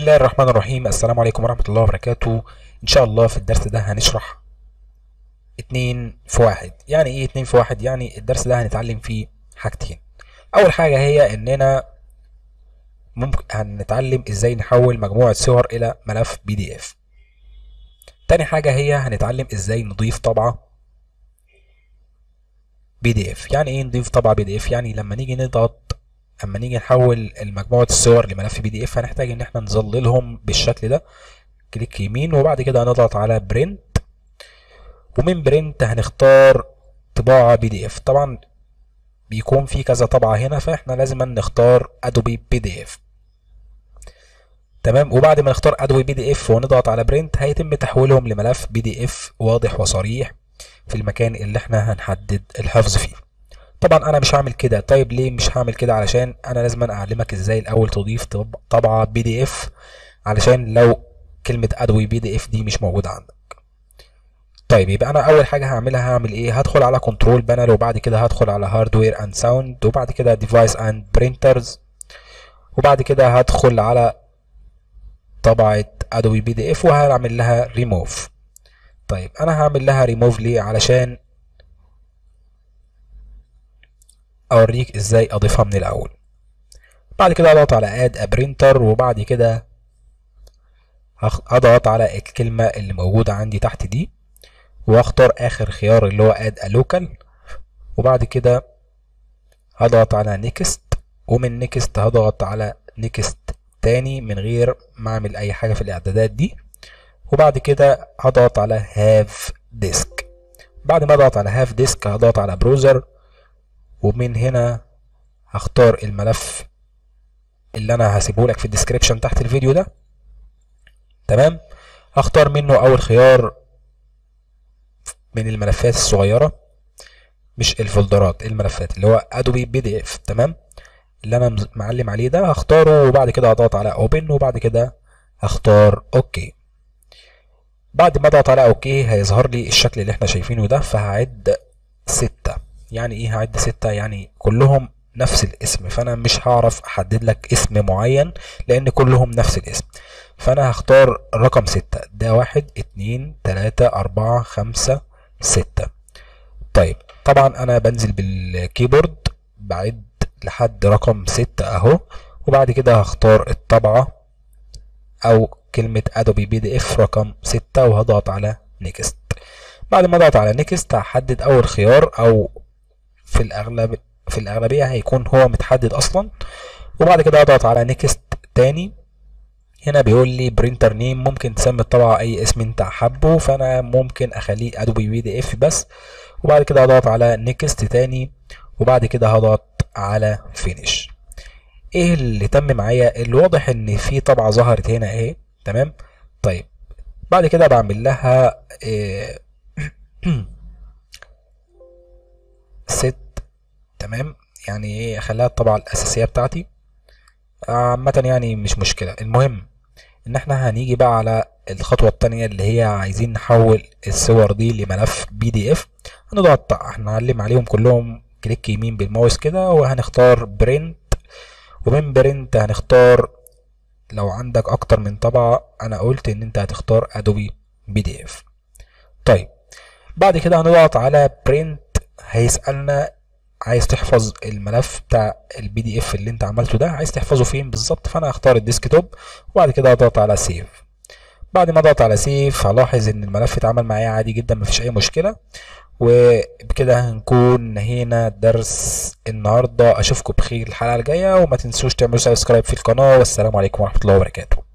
الله الرحمن الرحيم السلام عليكم ورحمة الله وبركاته إن شاء الله في الدرس ده هنشرح اتنين في واحد يعني إيه اتنين في واحد يعني الدرس ده هنتعلم فيه حاجتين أول حاجة هي إننا ممكن هنتعلم إزاي نحول مجموعة صور إلى ملف بي دي إف تاني حاجة هي هنتعلم إزاي نضيف طبعة بي دي إف يعني إيه نضيف طبعة بي دي إف يعني لما نيجي نضغط اما نيجي نحول مجموعة الصور لملف بي دي اف هنحتاج ان احنا نظللهم بالشكل ده كليك يمين وبعد كده هنضغط على برنت ومن برنت هنختار طباعة بي دي اف طبعا بيكون في كذا طبعة هنا فاحنا لازم نختار ادوبي بي دي اف تمام وبعد ما نختار ادوبي بي دي اف ونضغط على برنت هيتم تحويلهم لملف بي دي اف واضح وصريح في المكان اللي احنا هنحدد الحفظ فيه طبعا انا مش هعمل كده طيب ليه مش هعمل كده علشان انا لازم اعلمك ازاي الاول تضيف طبعه بي دي اف علشان لو كلمه ادوي بي دي اف دي مش موجوده عندك طيب يبقى انا اول حاجه هعملها هعمل ايه هدخل على كنترول بانل وبعد كده هدخل على هاردوير اند ساوند وبعد كده ديفايس اند برينترز وبعد كده هدخل على طبعه ادوي بي دي اف وهعمل لها ريموف طيب انا هعمل لها ريموف ليه علشان اوريك ازاي اضيفها من الاول بعد كده اضغط على اد برينتر وبعد كده هضغط على الكلمة اللي موجودة عندي تحت دي واختار اخر خيار اللي هو اد لوكال وبعد كده هضغط على نيكست ومن نيكست هضغط على نيكست تاني من غير ما اعمل اي حاجة في الاعدادات دي وبعد كده هضغط على هاف ديسك بعد ما اضغط على هاف ديسك هضغط على بروزر ومن هنا هختار الملف اللي انا هسيبه لك في الديسكريبشن تحت الفيديو ده تمام هختار منه اول خيار من الملفات الصغيره مش الفولدرات الملفات اللي هو ادوبي بي دي اف تمام اللي انا معلم عليه ده هختاره وبعد كده هضغط على اوبن وبعد كده هختار اوكي بعد ما اضغط على اوكي هيظهر لي الشكل اللي احنا شايفينه ده فهعد ستة يعني ايه هعد ستة يعني كلهم نفس الاسم فانا مش هعرف احدد لك اسم معين لان كلهم نفس الاسم فانا هختار رقم ستة ده واحد اتنين تلاتة اربعة خمسة ستة طيب طبعا انا بنزل بالكيبورد بعد لحد رقم ستة اهو وبعد كده هختار الطبعة او كلمة ادوبي بي دي اف رقم ستة وهضغط على نيكست بعد ما اضغط على نيكست هحدد اول خيار او في الاغلب في الاغلبيه هيكون هو متحدد اصلا وبعد كده اضغط على نيكست تاني هنا بيقول لي برينتر نيم ممكن تسمي الطبعه اي اسم انت حابه فانا ممكن اخليه ادوبي بي دي اف بس وبعد كده اضغط على نيكست تاني وبعد كده هضغط على فينيش ايه اللي تم معايا اللي واضح ان في طبعه ظهرت هنا اهي تمام طيب بعد كده بعمل لها إيه ست تمام يعني ايه اخليها الطبعة الاساسية بتاعتي عامة يعني مش مشكلة المهم ان احنا هنيجي بقى على الخطوة التانية اللي هي عايزين نحول الصور دي لملف بي دي اف هنضغط هنعلم عليهم كلهم كليك يمين بالماوس كده وهنختار برنت ومن برنت هنختار لو عندك اكتر من طبعة انا قلت ان انت هتختار ادوبي بي دي اف طيب بعد كده هنضغط على برنت هيسألنا عايز تحفظ الملف بتاع البي دي اف اللي انت عملته ده عايز تحفظه فين بالظبط فانا هختار الديسكتوب وبعد كده هضغط على سيف بعد ما اضغط على سيف هلاحظ ان الملف اتعمل معايا عادي جدا مفيش اي مشكله وبكده هنكون نهينا درس النهارده اشوفكم بخير الحلقه الجايه وما تنسوش تعملوا سبسكرايب في القناه والسلام عليكم ورحمه الله وبركاته